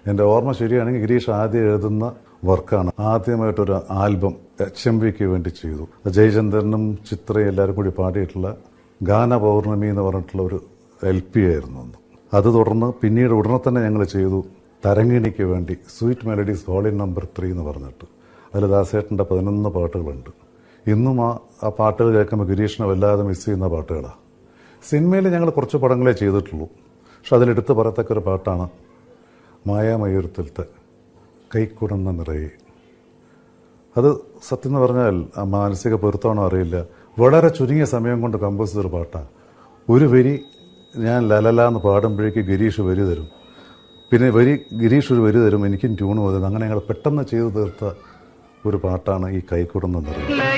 എൻ്റെ ഓർമ്മ ശരിയാണെങ്കിൽ ഗിരീഷ് ആദ്യം എഴുതുന്ന വർക്കാണ് ആദ്യമായിട്ടൊരു ആൽബം എച്ച് എം വിക്ക് വേണ്ടി ചെയ്തു ജയചന്ദ്രനും ചിത്രയും എല്ലാവരും കൂടി പാടിയിട്ടുള്ള ഗാന പൗർണമി എന്ന് പറഞ്ഞിട്ടുള്ള ഒരു എൽ പി ആയിരുന്നു അന്ന് അത് തുടർന്ന് പിന്നീട് ഉടനെ തന്നെ ഞങ്ങൾ ചെയ്തു തരങ്ങിണിക്ക് വേണ്ടി sweet melodies volume number three എന്ന് പറഞ്ഞിട്ട് അതിൽ ദാസേട്ടൻ്റെ പതിനൊന്ന് പാട്ടുകളുണ്ട് ഇന്നും ആ ആ പാട്ടുകൾ കേൾക്കുമ്പോൾ ഗിരീഷിനെ വല്ലാതെ മിസ് ചെയ്യുന്ന പാട്ടുകളാണ് സിനിമയിൽ ഞങ്ങൾ കുറച്ച് പടങ്ങളെ ചെയ്തിട്ടുള്ളൂ പക്ഷെ അതിലെടുത്ത് പറയത്തക്ക ഒരു പാട്ടാണ് മായാമയൂരത്തിലത്തെ കൈക്കുടന്ന നിറയെ അത് സത്യം എന്ന് പറഞ്ഞാൽ ആ മാനസിക പൊരുത്തമാണോ അറിയില്ല വളരെ ചുരുങ്ങിയ സമയം കൊണ്ട് കമ്പോസ് ചെയ്തൊരു പാട്ടാണ് ഒരു വരി ഞാൻ ലലല എന്ന് പാടുമ്പോഴേക്ക് ഗിരീഷ് വരി തരും പിന്നെ വരി ഗിരീഷ് ഒരു വരി തരും എനിക്കും ട്യൂണ് തരും അങ്ങനെ ഞങ്ങൾ പെട്ടെന്ന് ചെയ്തു തീർത്ത ഒരു പാട്ടാണ് ഈ കൈക്കുടന്ന നിറയെ